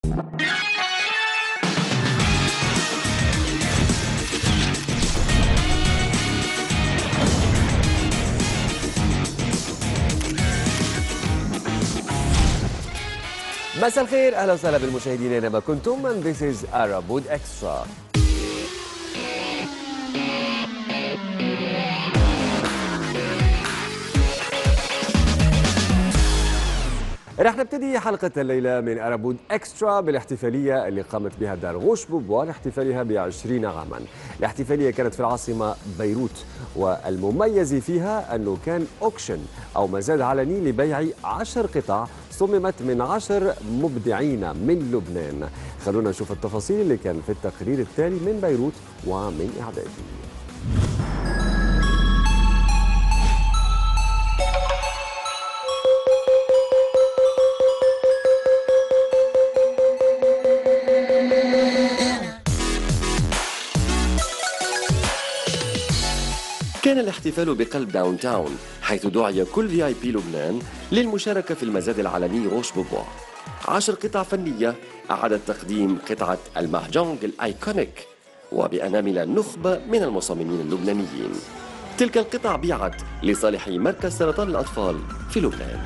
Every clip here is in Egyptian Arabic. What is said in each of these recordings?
مساء الخير اهلا وسهلا بالمشاهدين اينما كنتم and this is Arab Wood Extra رح نبتدي حلقة الليلة من أرابود إكسترا بالاحتفالية اللي قامت بها دار غوشبوب واحتفالها بعشرين عاما الاحتفالية كانت في العاصمة بيروت والمميز فيها أنه كان أوكشن أو مزاد علني لبيع عشر قطع صممت من عشر مبدعين من لبنان خلونا نشوف التفاصيل اللي كان في التقرير التالي من بيروت ومن إعدادي كان الاحتفال بقلب داون تاون حيث دعي كل في اي بي لبنان للمشاركة في المزاد العالمي روش بوبوا عشر قطع فنية أعادت تقديم قطعة المهجونج الآيكونيك وبأنامل نخبة من المصممين اللبنانيين تلك القطع بيعت لصالح مركز سرطان الأطفال في لبنان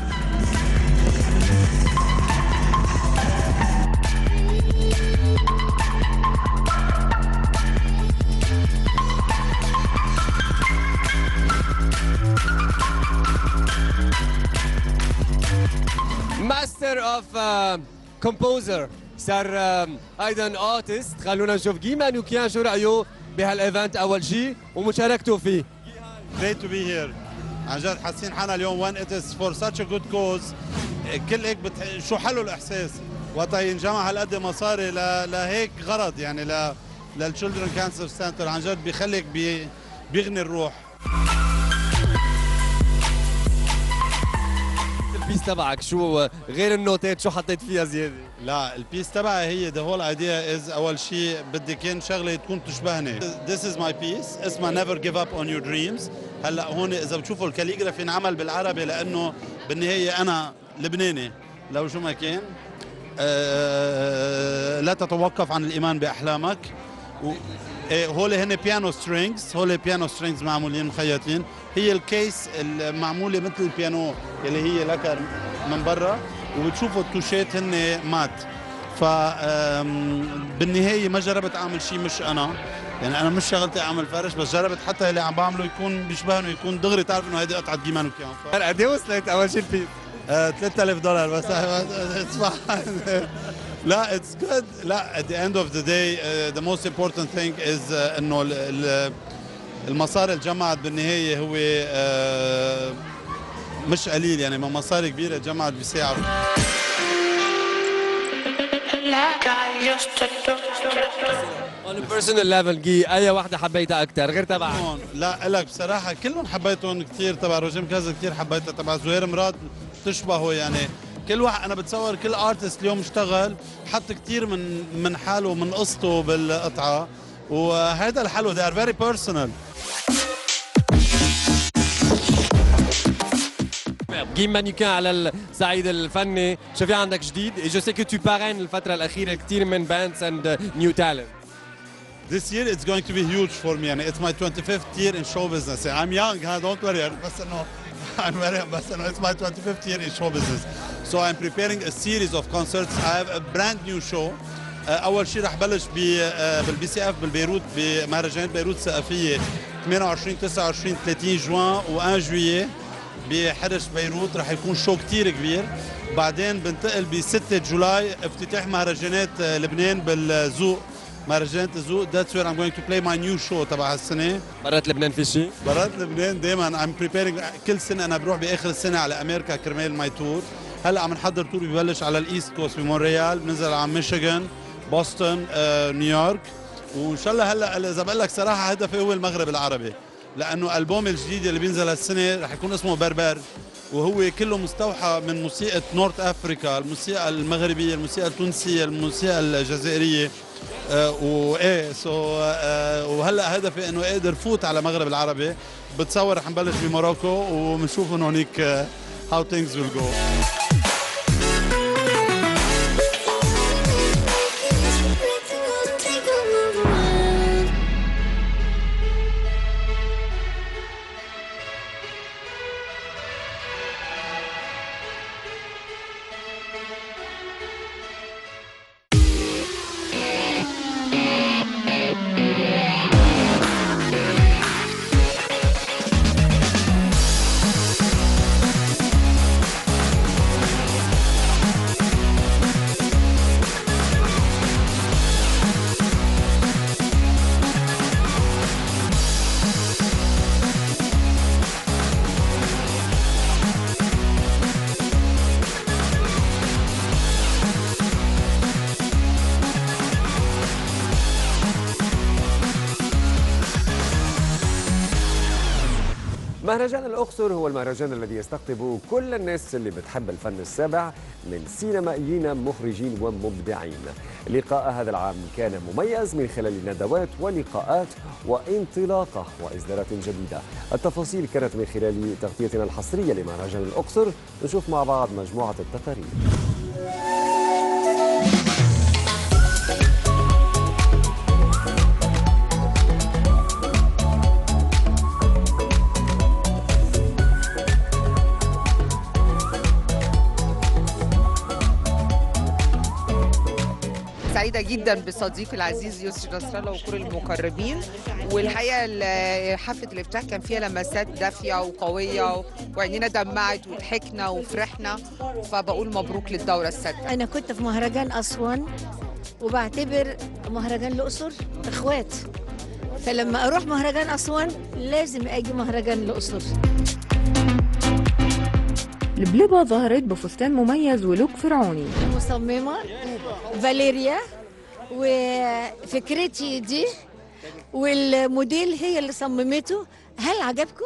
ماستر اوف كومبوزر صار um, ايضا ارتست خلونا نشوف جيما نوكيان شو رايه بهالايفنت اول شيء ومشاركته فيه great to be here عن جد حاسين حالنا اليوم when it is for such a good cause كل هيك بتح... شو حلو الاحساس وقتها ينجمع هالقد مصاري ل... لهيك غرض يعني ل... للتشيلدرن كانسر سنتر عن جد بيخليك بي... بيغني الروح البيس تبعك شو غير النوتات شو حطيت فيها زياده لا البيس تبعي هي the whole idea is اول شيء بدي كان شغله تكون تشبهني this is my piece اسمها never give up on your dreams هلا هون اذا بتشوفوا الكاليغرافي انعمل بالعربي لانه بالنهايه انا لبناني لو شو ما كان أه لا تتوقف عن الايمان باحلامك و إيه، هول هن بيانو سترينجز هول بيانو سترينجز معمولين مخيطين هي الكيس المعموله مثل البيانو اللي هي لك من برا وبتشوفوا التوشات هن مات ف آم، بالنهايه ما جربت اعمل شيء مش انا يعني انا مش شغلتي اعمل فرش بس جربت حتى اللي عم بعمله يكون بيشبهني يكون دغري تعرف انه هيدي قطعه جيمان وكيان ف... قد ايه وصلت اول شيء البيس آه، 3000 دولار بس اتس fine. لا اتس جود لا at the end of the day uh, the most important thing is uh, انه ال- ال- المصاري اللي جمعت بالنهايه هو uh, مش قليل يعني ما مصاري كبيره جمعت بساعه like I used to do. اون بيرسونال ليفل جي اي وحده حبيتها اكثر غير تبعك كلهم لا لك بصراحه كلهم حبيتهم كثير تبع روجيم كذا كثير حبيتها تبع زهير مراد تشبهه يعني كل واحد انا بتصور كل ارتست اليوم اشتغل حط كثير من من حاله ومن قصته بالقطعه وهذا الحلو they are very personal جيم مانيكان على الصعيد الفني شو في عندك جديد جو سي كو تو بارين الفتره الاخيره كثير من باندز اند نيو تالنت This year it's going to be huge for me. And it's my 25th year in show business. I'm young, huh? don't worry. بس انه I'm very بس انه it's my 25th year in show business. So I'm preparing a series of concerts. I have a brand new show. Uh, اول شيء رح بلش ب uh, بالبي سي اف بالبيروت بمهرجان بيروت الثقافيه 28 29 30 جوان و1 جويي بحرش بيروت رح يكون شو كتير كبير بعدين بنتقل ب 6 جولاي افتتاح مهرجانات آه، لبنان بالزوق مهرجانات الزوق that's where I'm going to play my new show تبع هالسنه برات لبنان في شيء برات لبنان دائما I'm preparing كل سنه انا بروح باخر السنه على امريكا كرمال ماي تور هلا عم نحضر تور ببلش على الايست كوست بمونريال بننزل على ميشيغان بوسطن آه، نيويورك وان شاء الله هلا اذا بقول لك صراحه هدفي هو المغرب العربي لانه البوم الجديد اللي بينزل هالسنه رح يكون اسمه بربر وهو كله مستوحى من موسيقى نورث افريكا الموسيقى المغربيه الموسيقى التونسيه الموسيقى الجزائريه آه، وايه سو آه، وهلا هدفي انه اقدر فوت على المغرب العربي بتصور رح نبلش بموروكو وبنشوف انه هونيك هاو ثينجز ويل جو مهرجان الأقصر هو المهرجان الذي يستقطب كل الناس اللي بتحب الفن السابع من سينمائيين مخرجين ومبدعين لقاء هذا العام كان مميز من خلال ندوات ولقاءات وانطلاقة وإصدارات جديدة التفاصيل كانت من خلال تغطيتنا الحصرية لمهرجان الأقصر نشوف مع بعض مجموعة التقارير سعيدة جدا بصديقي العزيز يسري نصر الله وكل المقربين والحقيقة ال- حفلة الافتتاح كان فيها لمسات دافية وقوية وعينينا دمعت وضحكنا وفرحنا فبقول مبروك للدورة السادسة أنا كنت في مهرجان أسوان وبعتبر مهرجان الأقصر إخوات فلما أروح مهرجان أسوان لازم أجي مهرجان الأقصر البلبة ظهرت بفستان مميز ولوك فرعوني مصممة فاليريا وفكرتي دي والموديل هي اللي صممته هل عجبكم؟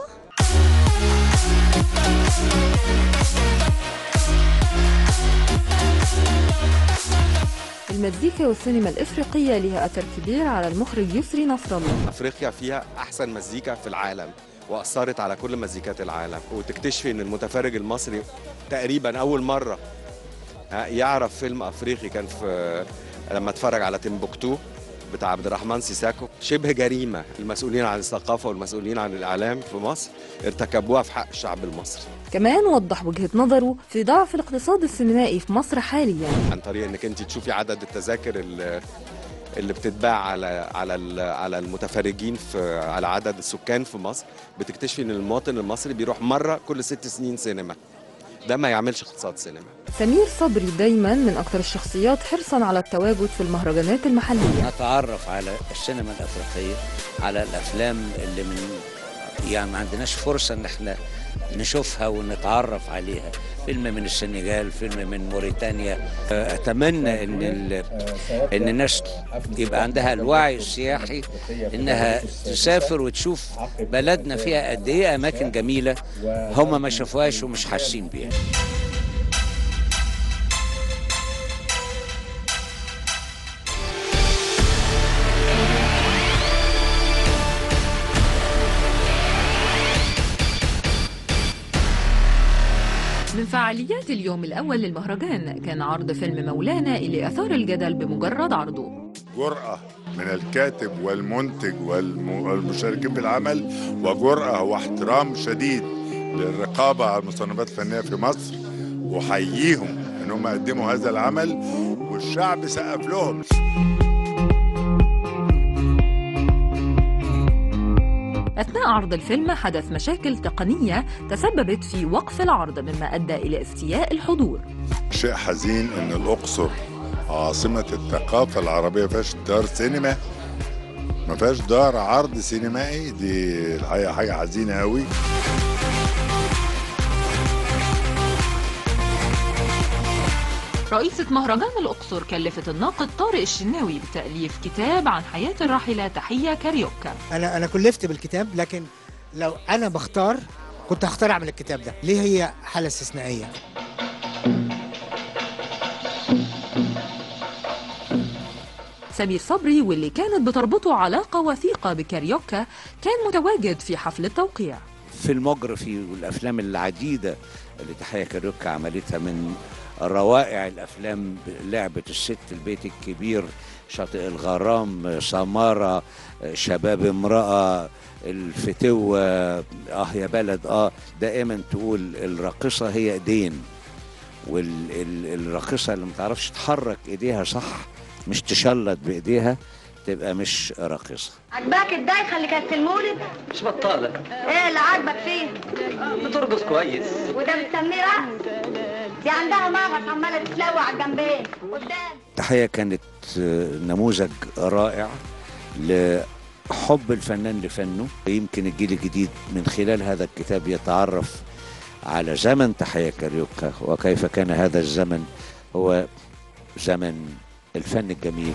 المزيكا والسينما الإفريقية لها أثر كبير على المخرج يسري نصر الله افريقيا فيها احسن مزيكا في العالم واثرت على كل مزيكات العالم وتكتشفي ان المتفرج المصري تقريبا اول مره ها، يعرف فيلم افريقي كان في لما اتفرج على تيمبوكتو بتاع عبد الرحمن سيساكو شبه جريمه المسؤولين عن الثقافه والمسؤولين عن الاعلام في مصر ارتكبوها في حق الشعب المصري كمان وضح وجهة نظره في ضعف الاقتصاد السينمائي في مصر حاليا عن طريق انك انت تشوفي عدد التذاكر اللي اللي بتتباع على على ال- على المتفرجين في على عدد السكان في مصر بتكتشفي ان المواطن المصري بيروح مره كل ست سنين سينما ده ما يعملش اقتصاد سينما سمير صبري دايما من أكثر الشخصيات حرصا على التواجد في المهرجانات المحلية نتعرف على السينما الافريقيه على الافلام اللي من يعني ما عندناش فرصه ان احنا نشوفها ونتعرف عليها فيلم من السنغال فيلم من موريتانيا اتمنى ان ال... ان الناس يبقى عندها الوعي السياحي انها تسافر وتشوف بلدنا فيها قد ايه اماكن جميله هم ما شافوهاش ومش حاسين بيها من فعاليات اليوم الأول للمهرجان كان عرض فيلم مولانا اللي أثار الجدل بمجرد عرضه جرأة من الكاتب والمنتج والم- والمشاركين في العمل وجرأة واحترام شديد للرقابة على المصنفات الفنية في مصر وحييهم ان هم قدموا هذا العمل والشعب سقف لهم أثناء عرض الفيلم حدث مشاكل تقنية تسببت في وقف العرض مما أدى إلى استياء الحضور شيء حزين ان الاقصر عاصمة الثقافة العربية فيهاش دار سينما ما فيهاش دار عرض سينمائي دي الحقيقة حاجة حزينة قوي رئيسة مهرجان الأقصر كلفت الناقد طارق الشناوي بتأليف كتاب عن حياة الراحلة تحية كاريوكا انا انا كلفت بالكتاب لكن لو انا بختار كنت هختار اعمل الكتاب ده ليه هي حاله استثنائيه سمير صبري واللي كانت بتربطه علاقة وثيقة بكاريوكا كان متواجد في حفل التوقيع فيلموجرافي والافلام العديده اللي تحية كاريوكا عملتها من روائع الافلام لعبه الست البيت الكبير شاطئ الغرام سماره شباب امراه الفتوه اه يا بلد اه دائما تقول الراقصه هي ايدين والراقصه اللي ما تعرفش تحرك ايديها صح مش تشلط بايديها تبقى مش راقصه عجباك الدايخه اللي كانت في المولد مش بطالة ايه اللي عاجبك فيه بترقص كويس وده بتسميه رقص دي عندها مغص عماله تتلوع على الجنبين قدام تحية كانت آه، نموذج رائع لحب الفنان لفنه يمكن الجيل الجديد من خلال هذا الكتاب يتعرف على زمن تحية كاريوكا وكيف كان هذا الزمن هو زمن الفن الجميل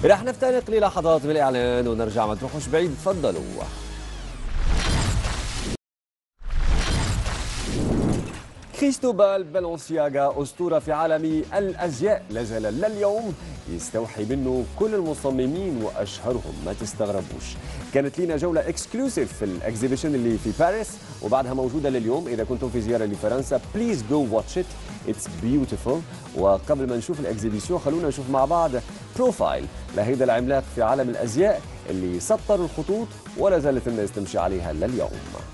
رح نفترق للحظات بالإعلان ونرجع ما تروحوش بعيد تفضلوا كريستوبال بالونسياغا أسطورة في عالم الأزياء لا زال لليوم يستوحي منه كل المصممين وأشهرهم ما تستغربوش كانت لينا جولة اكسكلوسيف في الاكزيبيشن اللي في باريس وبعدها موجودة لليوم إذا كنتم في زيارة لفرنسا بليز جو واتش ات اتس بيوتيفول وقبل ما نشوف الاكزيبيشن خلونا نشوف مع بعض بروفايل لهيدا العملاق في عالم الأزياء اللي سطر الخطوط ولا زالت الناس تمشي عليها لليوم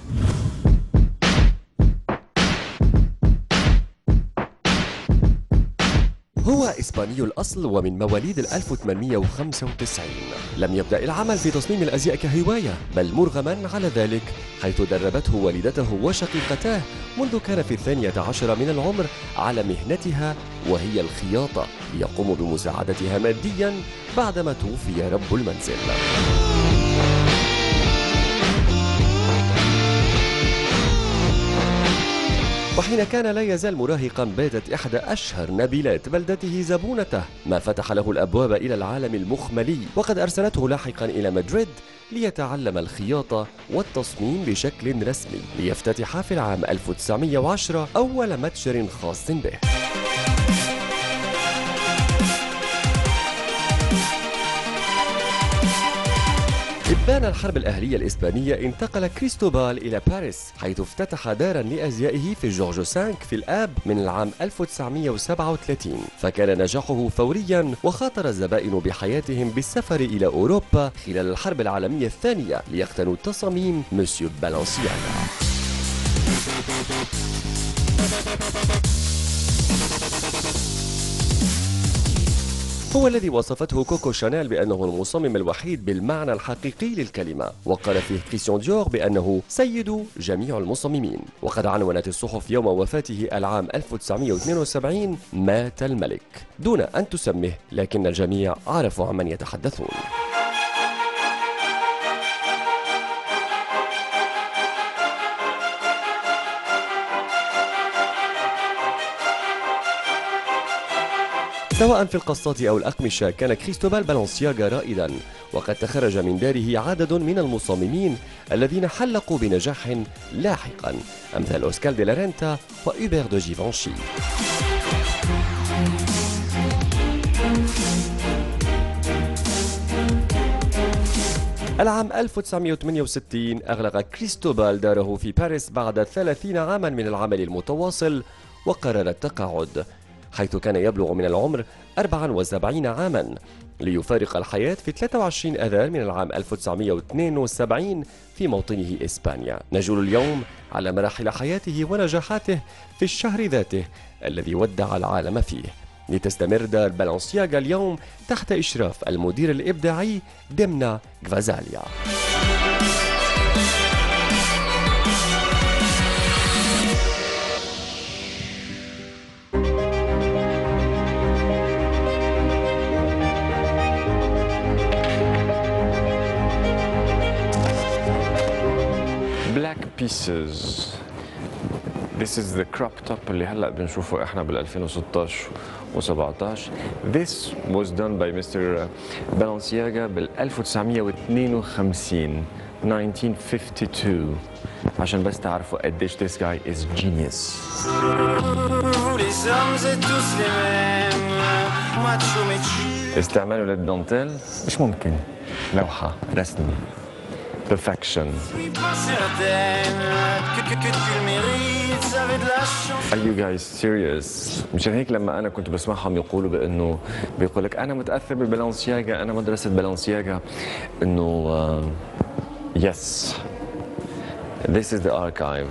هو إسباني الأصل ومن مواليد 1895 لم يبدأ العمل في تصميم الأزياء كهواية بل مرغما على ذلك حيث دربته والدته وشقيقتاه منذ كان في الثانية عشر من العمر على مهنتها وهي الخياطة ليقوم بمساعدتها ماديا بعدما توفي رب المنزل وحين كان لا يزال مراهقا باتت إحدى أشهر نبيلات بلدته زبونته ما فتح له الأبواب إلى العالم المخملي وقد أرسلته لاحقا إلى مدريد ليتعلم الخياطة والتصميم بشكل رسمي ليفتتح في العام 1910 أول متجر خاص به إبان الحرب الأهلية الإسبانية انتقل كريستوبال إلى باريس حيث افتتح دارا لأزيائه في جورج سانك في الآب من العام 1937 فكان نجاحه فوريا وخاطر الزبائن بحياتهم بالسفر إلى أوروبا خلال الحرب العالمية الثانية ليقتنوا تصاميم مسيو بالانسياغا هو الذي وصفته كوكو شانيل بأنه المصمم الوحيد بالمعنى الحقيقي للكلمة وقال فيه كريستيان ديور بأنه سيد جميع المصممين وقد عنونت الصحف يوم وفاته العام 1972 مات الملك دون أن تسمه لكن الجميع عرفوا عمن يتحدثون سواء في القصات أو الأقمشة كان كريستوبال بالانسياغا رائدا وقد تخرج من داره عدد من المصممين الذين حلقوا بنجاح لاحقا أمثال أوسكال دي لارنتا وإوبر دو جيفانشي العام 1968 أغلق كريستوبال داره في باريس بعد 30 عاما من العمل المتواصل وقرر التقاعد حيث كان يبلغ من العمر 74 عاما ليفارق الحياة في 23 أذار من العام 1972 في موطنه إسبانيا نجول اليوم على مراحل حياته ونجاحاته في الشهر ذاته الذي ودع العالم فيه لتستمر دار بالانسياغا اليوم تحت إشراف المدير الإبداعي ديمنا غفازاليا black pieces This is the crop top اللي هلا بنشوفه احنا بال 2016 و17 This was done by Mr. Balenciaga بال 1952 1952 عشان بس تعرفوا قديش this guy is genius les hommes et tous les mêmes Macho méchu استعماله للدانتيل مش ممكن لوحة رسمي perfection suis pas certaine que, que, que tu le mérites Ça avait de la chance Are you guys serious؟ مشان هيك لما انا كنت بسمعهم يقولوا بانه بيقول لك انا متاثر ببالانسياغا انا مدرسه بالانسياغا انه يس This is the archive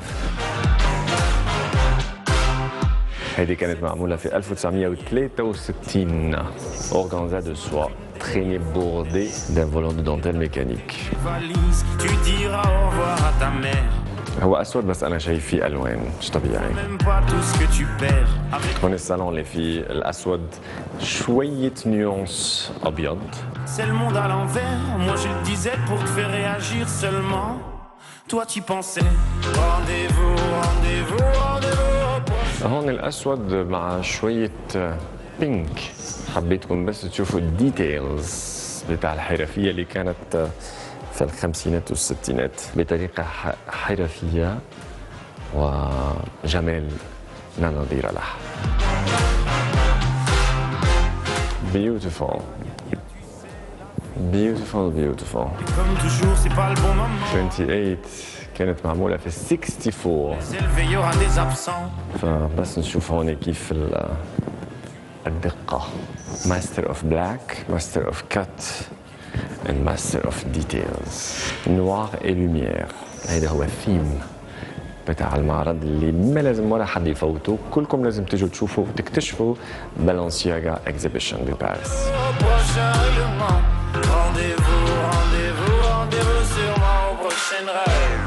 هذه كانت معمولة في 1963 Organza de soie traînée bordée d'un volant de dentelle mécanique valise Tu diras au revoir à ta mère هو أسود بس أنا شايف فيه ألوان مش طبيعي Même pas tout ce que tu perds Avec هون الصالون اللي فيه الأسود شوية نيونس أبيض c'est le monde à l'envers Moi je le disais pour te faire réagir seulement Toi tu pensais Rendez-vous, rendez-vous, rendez-vous هون الأسود مع شوية بينك حبيتكم بس تشوفوا الديتيلز بتاع الحرفية اللي كانت في الخمسينات والستينات بطريقة ح- حرفية وجمال لا نظير له Beautiful. Beautiful, beautiful. Comme toujours, c'est pas le bon moment. 28 كانت معمولة في 64 C'est le veilleur à des absents. فبس نشوف هون كيف ال- الدقة ماستر اوف بلاك ماستر اوف كات and master of details نوار اي لوميير هيدا هو الثيم بتاع المعرض اللي ما لازم ولا حد يفوته كلكم لازم تجوا تشوفوا وتكتشفوا بالانسياغا اكزيبيشن بباريس Au prochain règlement. Rendez-vous, rendez-vous, rendez-vous sûrement au prochain rêve.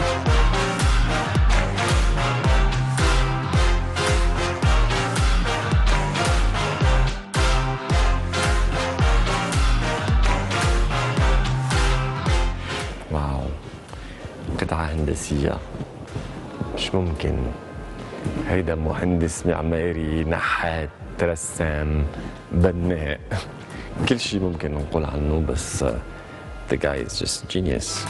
واو قطعة هندسية مش ممكن هيدا مهندس معماري نحات رسام بناء كل شيء ممكن نقول عنه بس uh, the guy is just genius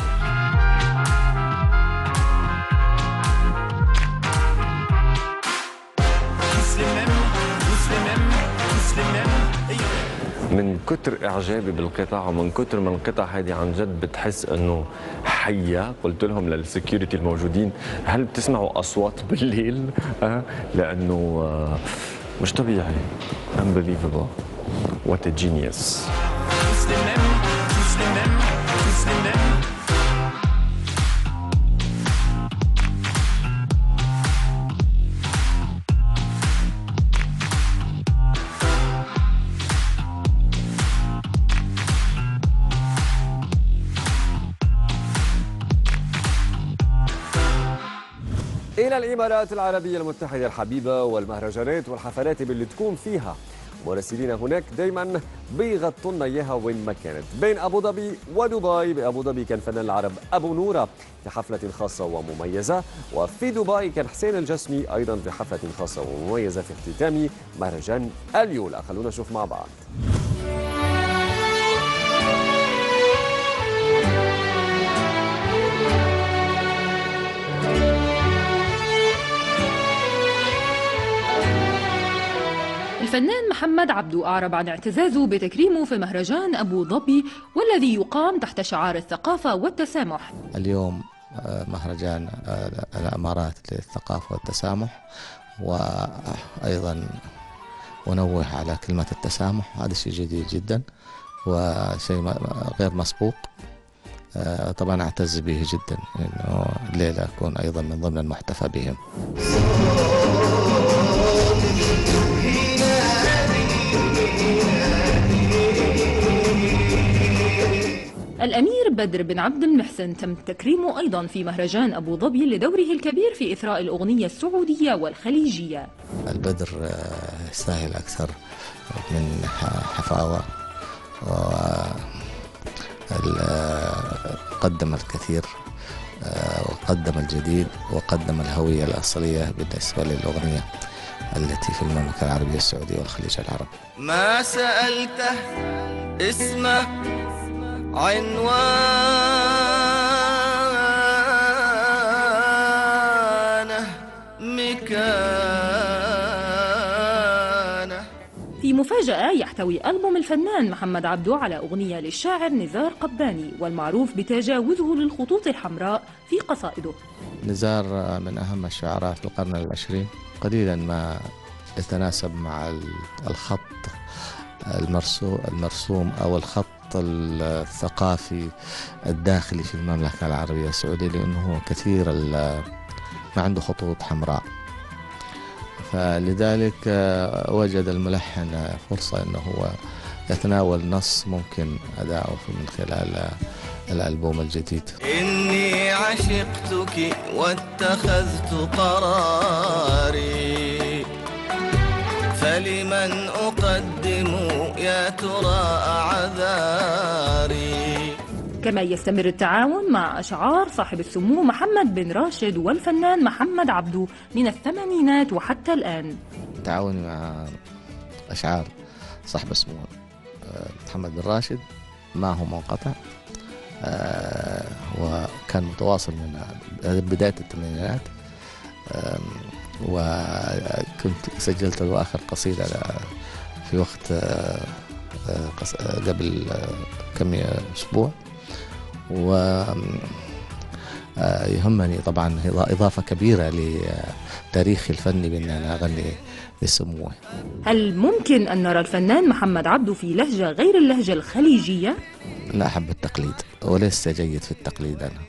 Tous les mêmes, tous les mêmes, tous les mêmes. Et من كتر اعجابي بالقطع ومن كتر ما القطع هذه عن جد بتحس انه حيه قلت لهم للسكيورتي الموجودين هل بتسمعوا اصوات بالليل؟ أه؟ لانه آه، مش طبيعي unbelievable what a genius tous les mêmes, tous les mêmes, tous les mêmes. إلى الإمارات العربية المتحدة الحبيبة والمهرجانات والحفلات اللي تكون فيها مراسلين هناك دايما بيغطوا لنا اياها وين ما كانت بين ابو ظبي ودبي بابو ظبي كان فنان العرب ابو نوره في حفله خاصه ومميزه وفي دبي كان حسين الجسمي ايضا في حفله خاصه ومميزه في اختتام مهرجان اليولا خلونا نشوف مع بعض الفنان محمد عبدو أعرب عن اعتزازه بتكريمه في مهرجان أبو ظبي والذي يقام تحت شعار الثقافة والتسامح اليوم آه، مهرجان آه، الامارات للثقافه والتسامح وايضا انوه على كلمه التسامح هذا شيء جديد جدا وشيء ما- غير مسبوق آه، طبعا اعتز به جدا انه الليله اكون ايضا من ضمن المحتفى بهم الأمير بدر بن عبد المحسن تم تكريمه أيضا في مهرجان أبو ظبي لدوره الكبير في إثراء الأغنية السعودية والخليجية البدر آه، يستاهل أكثر من ح- حفاوة و ال- آه، قدم الكثير آه، وقدم الجديد وقدم الهوية الأصلية بالنسبة للأغنية التي في المملكة العربية السعودية والخليج العربي ما سألته اسمه عنوانه مكانه في مفاجأة يحتوي ألبوم الفنان محمد عبدو على أغنية للشاعر نزار قباني والمعروف بتجاوزه للخطوط الحمراء في قصائده نزار آه، من أهم الشعراء في القرن العشرين قليلا ما يتناسب مع ال- الخط المرسوم المرسوم أو الخط الثقافي الداخلي في المملكة العربية السعودية لأنه كثير ال- ما عنده خطوط حمراء فلذلك آه، وجد الملحن آه، فرصة أنه هو يتناول نص ممكن أداؤه في- من خلال آه، الألبوم الجديد إني عشقتك واتخذت قراري فلمن أقدم يا ترى أعذاري كما يستمر التعاون مع أشعار صاحب السمو محمد بن راشد والفنان محمد عبدو من الثمانينات وحتى الآن تعاوني مع أشعار صاحب اسمه آه، محمد بن راشد ما هو منقطع آه، وكان متواصل من بداية الثمانينات آم، وكنت سجلت له آخر قصيدة في وقت آه، آه، قص- آه، قبل آه، كم أسبوع و آه، يهمني طبعا إضا- إضافة كبيرة لتاريخي الفني بأن أنا أغني لسموه هل ممكن أن نرى الفنان محمد عبده في لهجة غير اللهجة الخليجية؟ لا أحب التقليد ولست جيد في التقليد أنا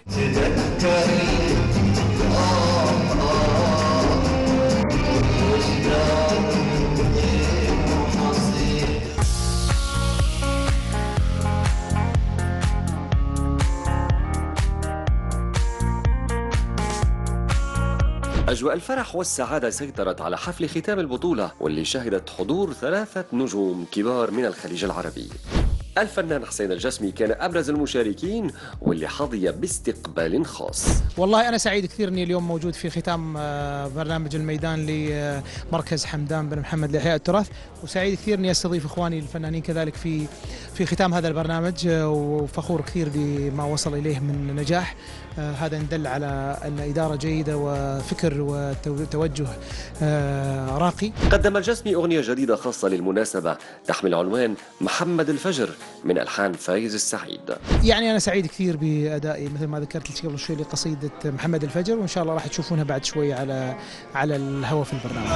أجواء الفرح والسعادة سيطرت على حفل ختام البطولة واللي شهدت حضور ثلاثة نجوم كبار من الخليج العربي الفنان حسين الجسمي كان أبرز المشاركين واللي حظي باستقبال خاص والله أنا سعيد كثير أني اليوم موجود في ختام آه، برنامج الميدان لمركز حمدان بن محمد لإحياء التراث وسعيد كثير أني أستضيف إخواني الفنانين كذلك في في ختام هذا البرنامج آه، وفخور كثير بما وصل إليه من نجاح آه، هذا يدل على أن إدارة جيدة وفكر وتوجه آه، راقي قدم الجسمي أغنية جديدة خاصة للمناسبة تحمل عنوان محمد الفجر من ألحان فايز السعيد يعني أنا سعيد كثير بأدائي مثل ما ذكرت لك قبل شوي لقصيدة محمد الفجر وإن شاء الله راح تشوفونها بعد شوي على على الهواء في البرنامج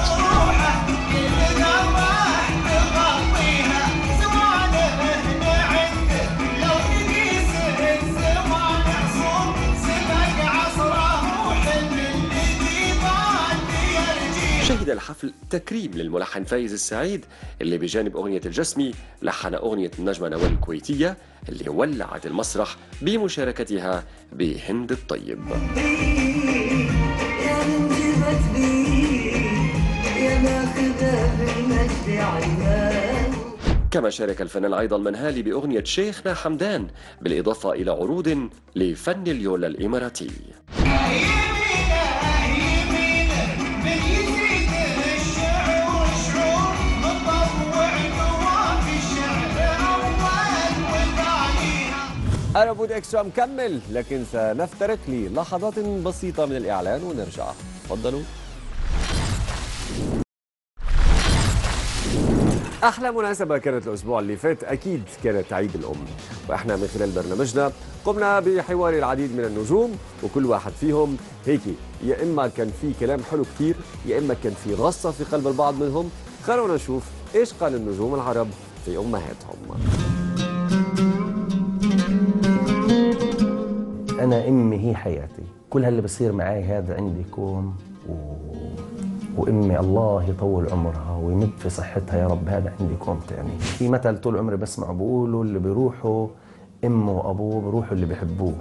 شهد الحفل تكريم للملحن فايز السعيد اللي بجانب أغنية الجسمي لحن أغنية النجمة نوال الكويتية اللي ولعت المسرح بمشاركتها بهند الطيب يا من جبت بي يا ماخذة بالمجد عيناه كما شارك الفنان أيضا منهالي بأغنية شيخنا حمدان بالإضافة إلى عروض لفن اليولا الإماراتي أرابود إكسترا مكمل لكن سنفترق للحظات بسيطة من الإعلان ونرجع تفضلوا أحلى مناسبة كانت الأسبوع اللي فات أكيد كانت عيد الأم وإحنا من خلال برنامجنا قمنا بحوار العديد من النجوم وكل واحد فيهم هيك يا إما كان في كلام حلو كتير يا إما كان في غصة في قلب البعض منهم خلونا نشوف إيش قال النجوم العرب في أمهاتهم أنا أمي هي حياتي كل هاللي بصير معي هذا عندكم و... وأمي الله يطول عمرها ويمد في صحتها يا رب هذا عندكم تاني في مثل طول عمري بسمعه بقولوا اللي بيروحوا أمه وأبوه بيروحوا اللي بيحبوه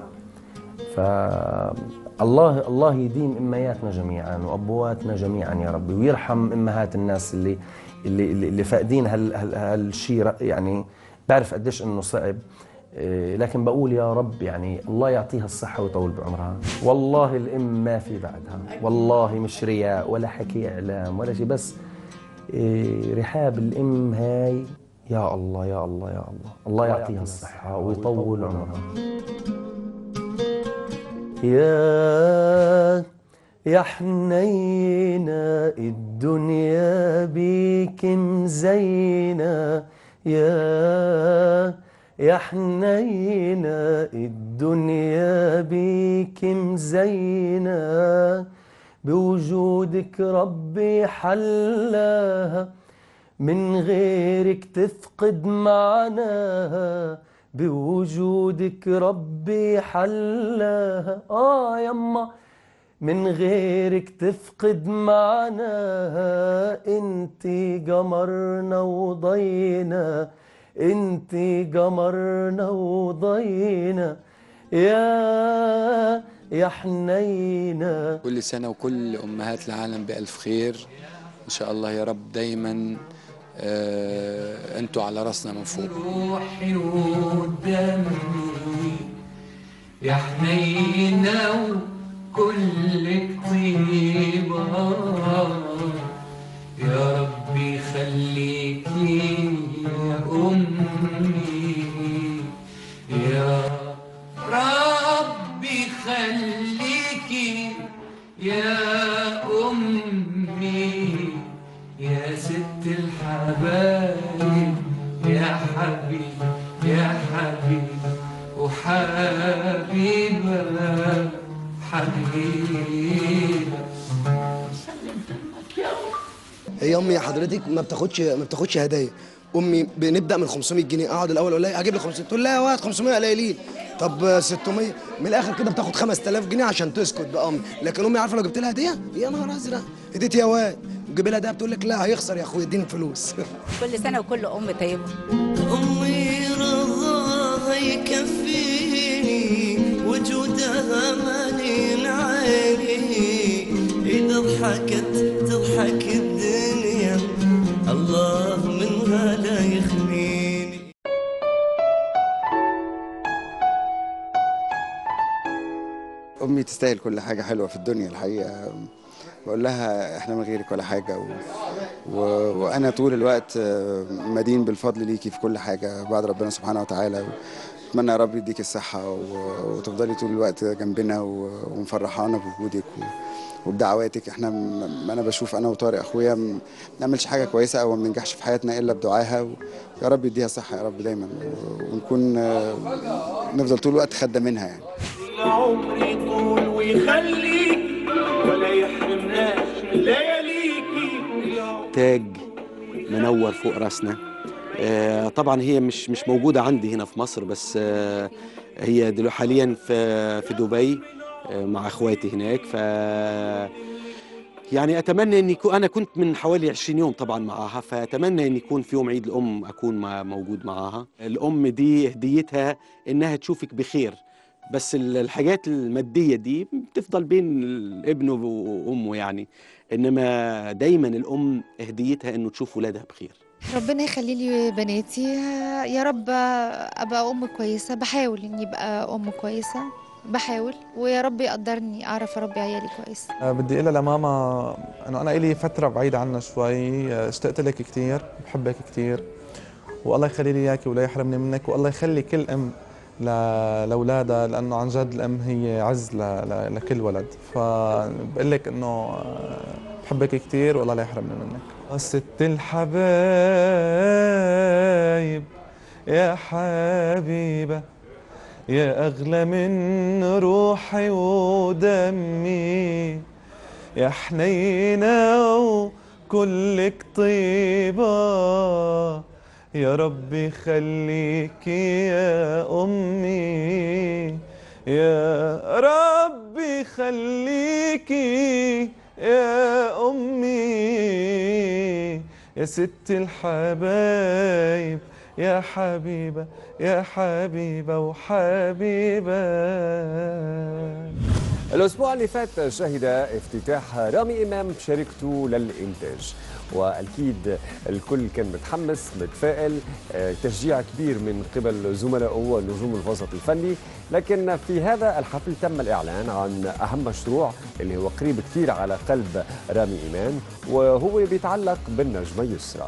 فالله الله يديم امهاتنا جميعا وابواتنا جميعا يا ربي ويرحم امهات الناس اللي اللي اللي, اللي فاقدين هال هال هالشيء يعني بعرف قديش انه صعب إيه، لكن بقول يا رب يعني الله يعطيها الصحة ويطول بعمرها والله الأم ما في بعدها والله مش رياء ولا حكي إعلام ولا شيء بس إيه، رحاب الأم هاي يا الله يا الله يا الله الله يعطيها الصحة ويطول عمرها يا يا حنينة الدنيا بيك مزينة يا يا حنينة الدنيا بيك مزينة بوجودك ربي حلاها من غيرك تفقد معناها بوجودك ربي حلاها آه يما من غيرك تفقد معناها انتي قمرنا وضينا انتي قمرنا وضينا يا يا حنينه كل سنة وكل أمهات العالم بألف خير إن شاء الله يا رب دايما آه أنتوا على راسنا من فوق روحي ودمي يا حنينة وكلك طيبة يا ربي خليكي يا أمي حبايب يا حبيب يا حبيب وحبيبة حبيبة هي امي حضرتك ما بتاخدش ما بتاخدش هدايا امي بنبدا من 500 جنيه اقعد الاول اقول لها هجيب لك 500 تقول لا يا واد 500 قليلين طب 600 من الاخر كده بتاخد 5000 جنيه عشان تسكت بقى امي لكن امي عارفه لو جبت لها هديه يا نهار ازرق هديت يا واد وجيب لها ده بتقول لك لا هيخسر يا اخويا اديني فلوس كل سنة وكل أم طيبة أمي رضاها يكفيني وجودها مالين عيني إذا ضحكت تضحك الدنيا الله منها لا يخنيني امي تستاهل كل حاجه حلوه في الدنيا الحقيقه بقول لها احنا من غيرك ولا حاجه و... و... وانا طول الوقت آه، مدين بالفضل ليكي في كل حاجه بعد ربنا سبحانه وتعالى اتمنى يا رب يديك الصحه و... وتفضلي طول الوقت جنبنا و... ومفرحانا بوجودك و... وبدعواتك احنا م... انا بشوف انا وطارق اخويا ما بنعملش حاجه كويسه او ما بننجحش في حياتنا الا بدعاها و... يا رب يديها الصحه يا رب دايما و... ونكون آه، نفضل طول الوقت خدامينها يعني العمر يطول ويخليك ولا يحرمناش من لياليكي تاج منور فوق راسنا آه، طبعا هي مش مش موجوده عندي هنا في مصر بس آه، هي دلوقتي حاليا في في دبي آه، مع اخواتي هناك ف يعني اتمنى اني كو انا كنت من حوالي 20 يوم طبعا معاها فاتمنى ان يكون في يوم عيد الام اكون مع- موجود معاها الام دي هديتها انها تشوفك بخير بس ال- الحاجات الماديه دي بتفضل بين الابن وامه يعني انما دايما الام هديتها انه تشوف ولادها بخير ربنا يخلي لي بناتي يا رب ابقى ام كويسه بحاول اني ابقى ام كويسه بحاول ويا رب يقدرني اعرف اربي عيالي كويس آه، بدي اقول لماما انه انا الي فتره بعيد عنها شوي آه، اشتقت لك كثير بحبك كثير والله يخلي لي اياكي ولا يحرمني منك والله يخلي كل ام ل- لاولادها لانه عن جد الام هي عز ل... ل... لكل ولد فبقول لك انه آه، بحبك كثير والله لا يحرمني منك ست الحبايب يا حبيبه يا أغلى من روحي ودمي يا حنينة وكلك طيبة يا ربي خليكي يا أمي يا ربي خليكي يا أمي يا ست الحبايب يا حبيبة يا حبيبة وحبيبة الأسبوع اللي فات شهد افتتاح رامي إمام شركته للإنتاج وأكيد الكل كان متحمس متفائل آه، تشجيع كبير من قبل زملائه ونجوم الوسط الفني لكن في هذا الحفل تم الإعلان عن أهم مشروع اللي هو قريب كثير على قلب رامي إمام وهو بيتعلق بالنجمة يسرى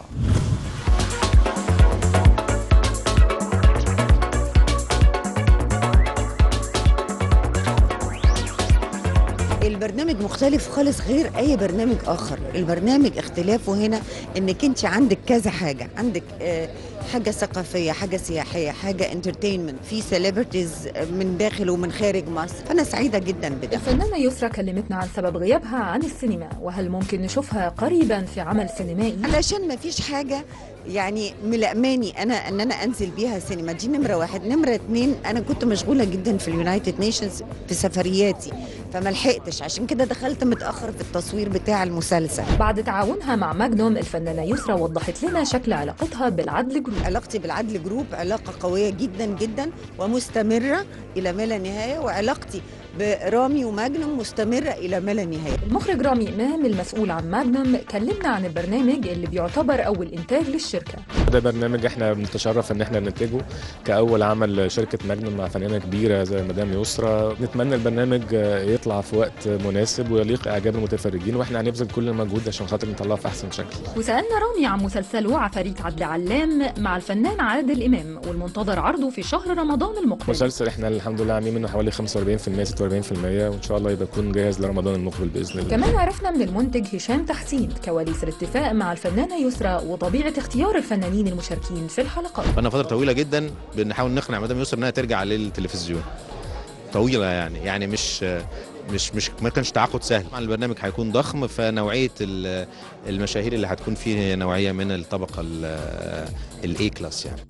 البرنامج مختلف خالص غير اي برنامج اخر البرنامج اختلافه هنا انك انت عندك كذا حاجه عندك آه، حاجه ثقافيه حاجه سياحيه حاجه انترتينمنت في سيلبرتيز من داخل ومن خارج مصر فانا سعيده جدا بده الفنانة يسرى كلمتنا عن سبب غيابها عن السينما وهل ممكن نشوفها قريبا في عمل سينمائي علشان ما فيش حاجه يعني ملأماني انا ان انا انزل بيها سينما دي نمره واحد نمره اتنين انا كنت مشغوله جدا في اليونايتد نيشنز في سفرياتي فما لحقتش عشان كده دخلت متاخر في التصوير بتاع المسلسل بعد تعاونها مع ماجنوم الفنانة يسرى وضحت لنا شكل علاقتها بالعدل جروب علاقتي بالعدل جروب علاقه قويه جدا جدا ومستمره الى ما لا نهايه وعلاقتي برامي وماجنوم مستمره الى ما لا نهايه المخرج رامي إمام المسؤول عن ماجنوم كلمنا عن البرنامج اللي بيعتبر أول إنتاج للشركة ده برنامج احنا بنتشرف ان احنا ننتجه كاول عمل شركه ماجنوم مع فنانه كبيره زي مدام يسرى نتمنى البرنامج يطلع في وقت مناسب ويليق اعجاب المتفرجين واحنا هنبذل كل المجهود عشان خاطر نطلعه في احسن شكل وسألنا رامي عن مسلسله عفاريت عدل علام مع الفنان عادل إمام والمنتظر عرضه في شهر رمضان المقبل مسلسل احنا الحمد لله عاملين منه حوالي 45% 46% وان شاء الله يبقى يكون جاهز لرمضان المقبل باذن الله كمان عرفنا من المنتج هشام تحسين كواليس الاتفاق مع الفنانة يسرى وطبيعة اختيار الفنانين المشاركين في الحلقات بقالنا فتره طويله جدا بنحاول نقنع مدام يسرا انها ترجع للتلفزيون طويله يعني يعني مش مش مش ما كانش تعاقد سهل طبعا البرنامج هيكون ضخم فنوعيه ال- المشاهير اللي هتكون فيه هي نوعيه من الطبقه الاي كلاس يعني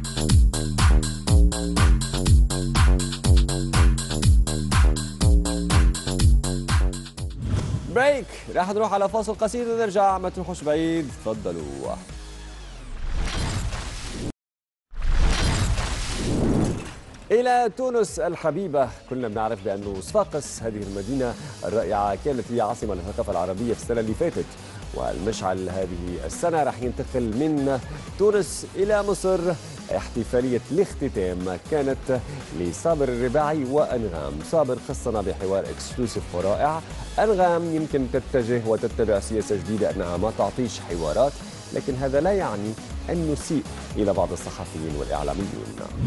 بريك راح نروح على فاصل قصير ونرجع ما تروحوش بعيد تفضلوا إلى تونس الحبيبة كلنا بنعرف بأنه صفاقس هذه المدينة الرائعة كانت هي عاصمة للثقافة العربية في السنة اللي فاتت والمشعل هذه السنة راح ينتقل من تونس إلى مصر احتفالية الاختتام كانت لصابر الرباعي وأنغام صابر خصنا بحوار اكسكلوسيف ورائع أنغام يمكن تتجه وتتبع سياسة جديدة أنها ما تعطيش حوارات لكن هذا لا يعني أن نسيء إلى بعض الصحفيين والإعلاميين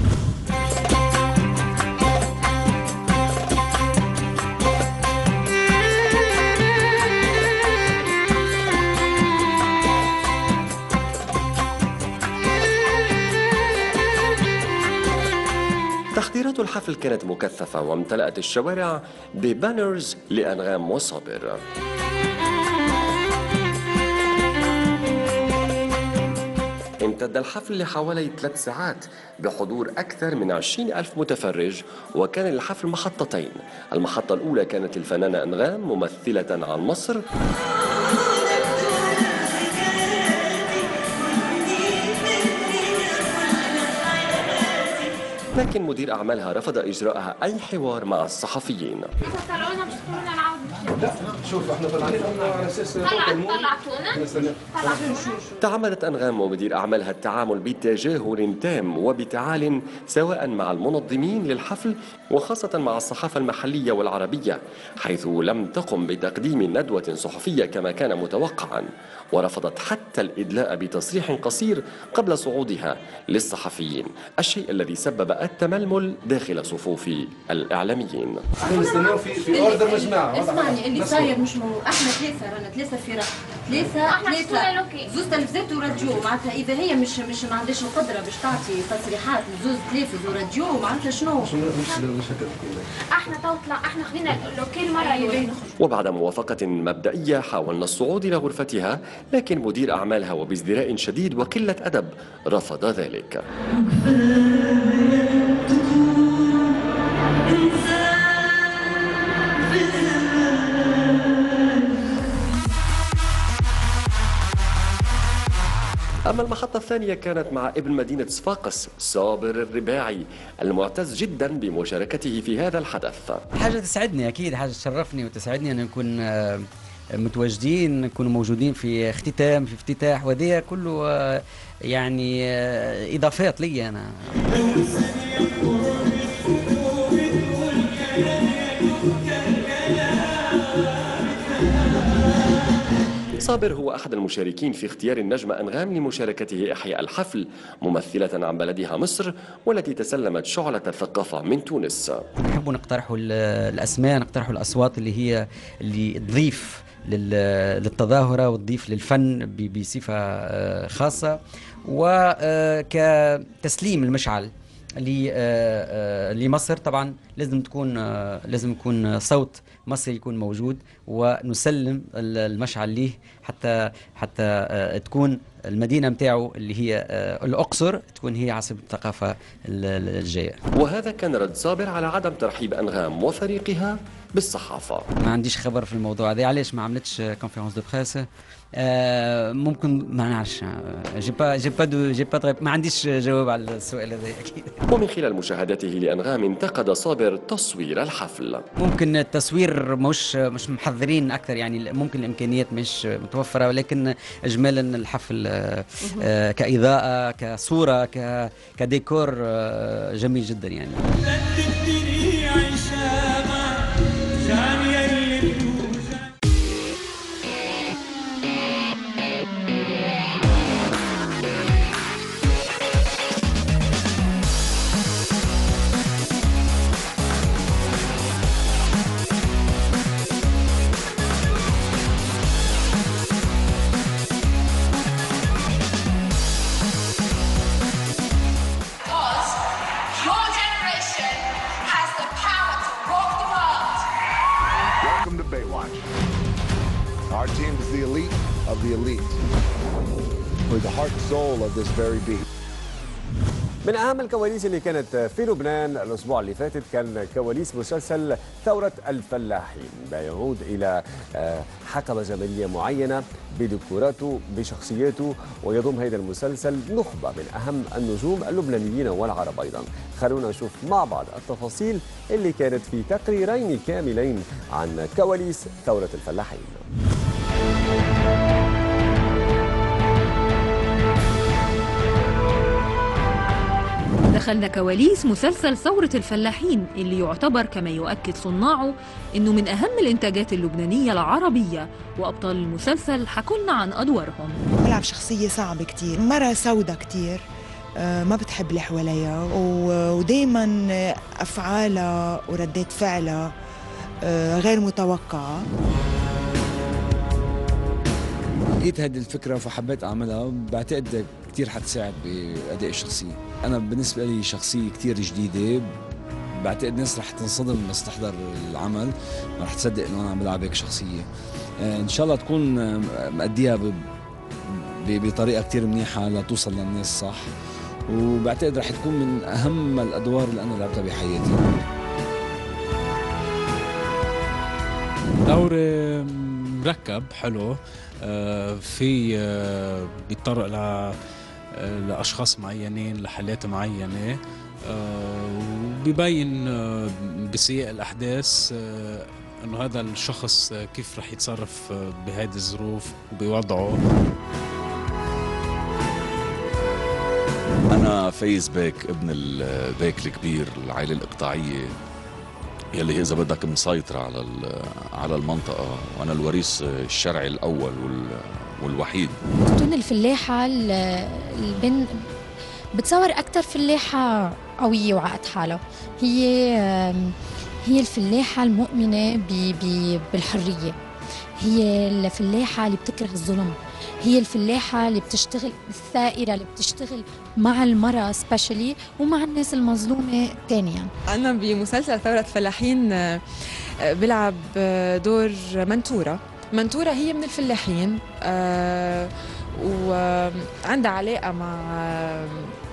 تحضيرات الحفل كانت مكثفة وامتلأت الشوارع ببانرز لأنغام وصابر امتد الحفل لحوالي ثلاث ساعات بحضور أكثر من 20 ألف متفرج وكان الحفل محطتين المحطة الأولى كانت الفنانة أنغام ممثلة عن مصر لكن مدير أعمالها رفض إجراءها أي حوار مع الصحفيين طلعونا مش طلعونا نعاود شوف احنا طلعانين على اساس طلعتونا تعمدت أنغام ومدير أعمالها التعامل بتجاهل تام وبتعال سواء مع المنظمين للحفل وخاصة مع الصحافة المحلية والعربية حيث لم تقم بتقديم ندوة صحفية كما كان متوقعا ورفضت حتى الإدلاء بتصريح قصير قبل صعودها للصحفيين الشيء الذي سبب التململ داخل صفوف الإعلاميين احنا مستنيين في في اوردر مجموعه اسمعني اللي صاير مش مو احنا ثلاثه رانا ثلاثه فرق ثلاثه احنا شفنا ثلاثه لوكي. زوز تلفزات وراديو معناتها اذا هي مش مش ما عندهاش القدره باش تعطي تصريحات لزوز تلفز وراديو معناتها شنو؟ مش مش هكذا احنا تو طلع احنا خذينا لوكيل مره يبين وبعد موافقة مبدئية حاولنا الصعود إلى غرفتها لكن مدير أعمالها وبازدراء شديد وقلة أدب رفض ذلك أما المحطة الثانية كانت مع ابن مدينة صفاقس صابر الرباعي المعتز جدا بمشاركته في هذا الحدث حاجة تسعدني أكيد حاجة تشرفني وتسعدني أن نكون آه، متواجدين نكونوا موجودين في اختتام في افتتاح وذي كله آه، يعني آه، إضافات لي أنا صابر هو أحد المشاركين في اختيار النجمة أنغام لمشاركته إحياء الحفل ممثلة عن بلدها مصر والتي تسلمت شعلة الثقافة من تونس نحبوا نقترحوا ال- الأسماء نقترحوا الأصوات اللي هي اللي تضيف لل- للتظاهرة وتضيف للفن ب- بصفة آه، خاصة وكتسليم المشعل ل- آه، آه، لمصر طبعا لازم تكون آه، لازم يكون صوت مصري يكون موجود ونسلم ال- المشعل ليه حتى حتى آه، تكون المدينه نتاعو اللي هي آه، الاقصر تكون هي عاصمه الثقافه ال- ال- الجايه وهذا كان رد صابر على عدم ترحيب أنغام وفريقها بالصحافة ما عنديش خبر في الموضوع هذا علاش ما عملتش كونفيرونس دو بريس آه ممكن ما نعرفش آه، جي با جي با دو جي با تغيب- ما عنديش جواب على السؤال هذا اكيد ومن خلال مشاهدته لأنغام انتقد صابر تصوير الحفل ممكن التصوير مش مش محضرين اكثر يعني ممكن الامكانيات مش متوفره ولكن اجمالا الحفل آه، آه، كاضاءه كصوره ك- كديكور آه، جميل جدا يعني الدنيا عشامة ثانية اللي بتوجع elite, who are the heart and soul of this very beat. من أهم الكواليس اللي كانت في لبنان الأسبوع اللي فاتت كان كواليس مسلسل ثورة الفلاحين بيعود إلى آه، حقبة زمنية معينة بديكوراته بشخصياته ويضم هذا المسلسل نخبة من أهم النجوم اللبنانيين والعرب أيضا خلونا نشوف مع بعض التفاصيل اللي كانت في تقريرين كاملين عن كواليس ثورة الفلاحين دخلنا كواليس مسلسل ثورة الفلاحين اللي يعتبر كما يؤكد صناعه إنه من أهم الإنتاجات اللبنانية العربية وأبطال المسلسل حكولنا عن أدوارهم بلعب شخصية صعبة كتير مرة سودة كتير آه، ما بتحب اللي حواليها ودايما أفعالها وردات فعلها آه، غير متوقعة لقيت هذه الفكرة فحبيت أعملها بعتقد كتير حتساعد بأداء الشخصية أنا بالنسبة لي شخصية كتير جديدة بعتقد الناس رح تنصدم بس تحضر العمل ما رح تصدق انه انا عم بلعب هيك شخصيه آه، ان شاء الله تكون آه، مأديها ب- ب- بطريقه كتير منيحه لتوصل للناس صح وبعتقد رح تكون من اهم الادوار اللي انا لعبتها بحياتي دوري مركب حلو آه، في آه، بيتطرق ل آه، لاشخاص معينين لحالات معينه آه، وبيبين آه، بسياق الاحداث آه، انه هذا الشخص آه، كيف رح يتصرف آه، بهذه الظروف وبوضعه أنا فايز بيك ابن البيك الكبير العائلة الإقطاعية يلي إذا بدك مسيطرة على ال- على المنطقة وأنا الوريث الشرعي الأول وال- والوحيد تكون الفلاحة ال- البن بتصور أكتر فلاحة قوية وعقد حالها هي هي الفلاحة المؤمنة ب- ب- بالحرية هي الفلاحة اللي بتكره الظلم هي الفلاحة اللي بتشتغل الثائرة اللي بتشتغل مع المرأة سبيشالي ومع الناس المظلومة تانيا أنا بمسلسل ثورة فلاحين آه، آه، بلعب آه، دور منتورة منتورة هي من الفلاحين آه، وعندها علاقة مع آه،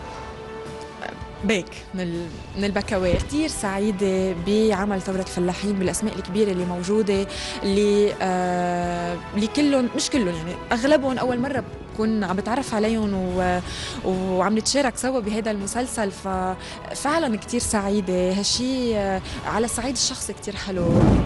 بيك من ال- من البكوات كثير سعيدة بعمل ثورة الفلاحين بالأسماء الكبيرة اللي موجودة اللي آه، اللي كلهم مش كلهم يعني أغلبهم أول مرة بكون عم بتعرف عليهم و... وعم نتشارك سوا بهذا المسلسل ففعلا كتير سعيدة هالشي آه، على الصعيد الشخصي كتير حلو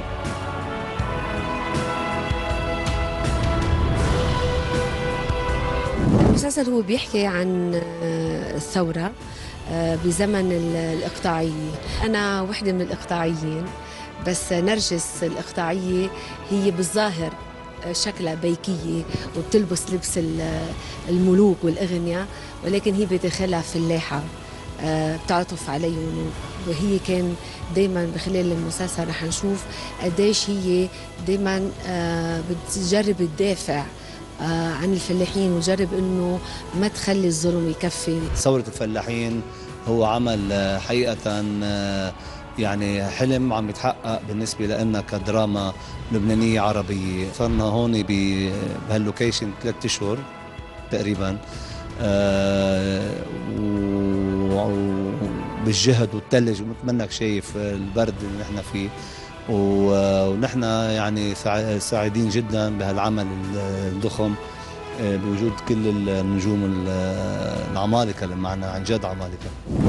المسلسل هو بيحكي عن آه، الثورة آه، بزمن ال- الإقطاعية أنا وحدة من الإقطاعيين بس نرجس الإقطاعية هي بالظاهر آه، شكلها بيكية وبتلبس لبس ال- الملوك والأغنياء ولكن هي بداخلها فلاحة آه، بتعطف عليهم وهي كان دايما بخلال المسلسل رح نشوف قديش هي دايما آه، بتجرب تدافع آه، عن الفلاحين وجرب انه ما تخلي الظلم يكفي ثورة الفلاحين هو عمل آه، حقيقة آه، يعني حلم عم يتحقق بالنسبة لنا كدراما لبنانية عربية صرنا هون ب- بهاللوكيشن ثلاثة أشهر تقريبا آه، و- وبالجهد والثلج ومثل منك شايف البرد اللي نحن فيه و- ونحن يعني سع- سعيدين جدا بهالعمل الضخم آه، بوجود كل النجوم ال- العمالقة اللي معنا عن جد عمالقة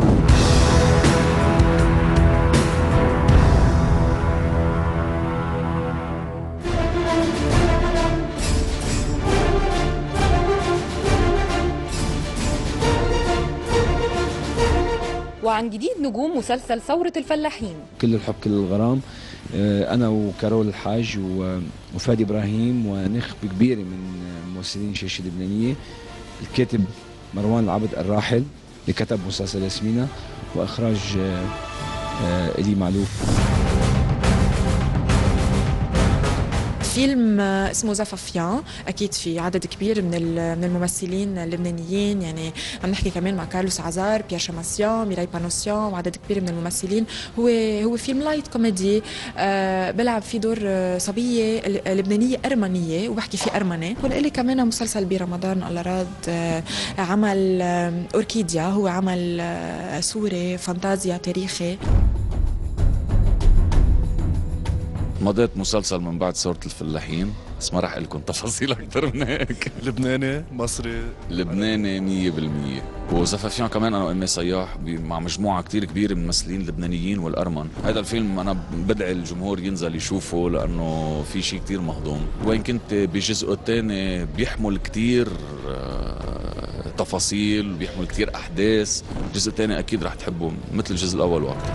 وعن جديد نجوم مسلسل ثورة الفلاحين كل الحب كل الغرام آه، أنا وكارول الحاج و- وفادي إبراهيم ونخبة كبيرة من ممثلين الشاشة اللبنانية الكاتب مروان العبد الراحل اللي كتب مسلسل ياسمينة وإخراج آه، آه، إلي معلوف فيلم آه، اسمه زفافيان اكيد في عدد كبير من ال- من الممثلين اللبنانيين يعني عم نحكي كمان مع كارلوس عزار بيير شاماسيان ميراي بانوسيان وعدد كبير من الممثلين هو هو فيلم لايت كوميدي آه، بلعب فيه دور آه، صبيه ل- لبنانيه ارمنيه وبحكي فيه ارمني ولإلي كمان مسلسل برمضان الله راد آه، عمل آه، اوركيديا هو عمل آه، سوري فانتازيا تاريخي مضيت مسلسل من بعد ثورة الفلاحين بس ما راح اقول لكم تفاصيل اكثر من هيك لبناني مصري لبناني 100% وزفافيان كمان انا وامي صياح ب- مع مجموعه كتير كبيره من الممثلين اللبنانيين والارمن هذا الفيلم انا بدعي الجمهور ينزل يشوفه لانه في شيء كتير مهضوم وين كنت بجزءه الثاني بيحمل كتير آه، تفاصيل بيحمل كتير احداث الجزء الثاني اكيد رح تحبه مثل الجزء الاول واكثر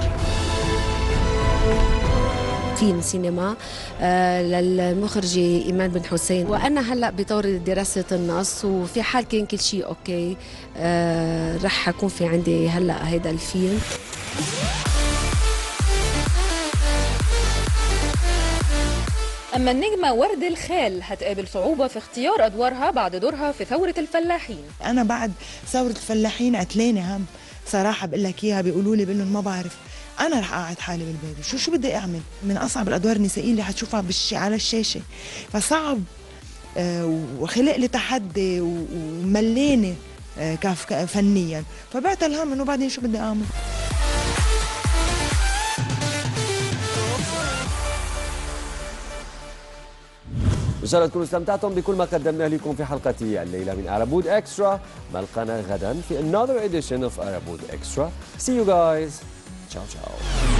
فيلم سينما آه، للمخرجة إيمان بن حسين وأنا هلأ بطور دراسة النص وفي حال كان كل شيء أوكي آه، رح أكون في عندي هلأ هيدا الفيلم أما النجمة ورد الخال هتقابل صعوبة في اختيار أدوارها بعد دورها في ثورة الفلاحين انا بعد ثوره الفلاحين قتلاني هم صراحه بقول لك اياها بيقولوا لي بقول لهم ما بعرف انا رح اقعد حالي بالبيت شو شو بدي اعمل من اصعب الادوار النسائيه اللي حتشوفها بالش... على الشاشه فصعب آه، وخلق لي تحدي و- وملاني آه، كف ك- فنيا فبعت الهم انه بعدين شو بدي اعمل ان شاء الله تكونوا استمتعتم بكل ما قدمناه لكم في حلقه الليله من ارابود اكسترا نلقانا غدا في another edition of Arabud Extra see you guys ciao ciao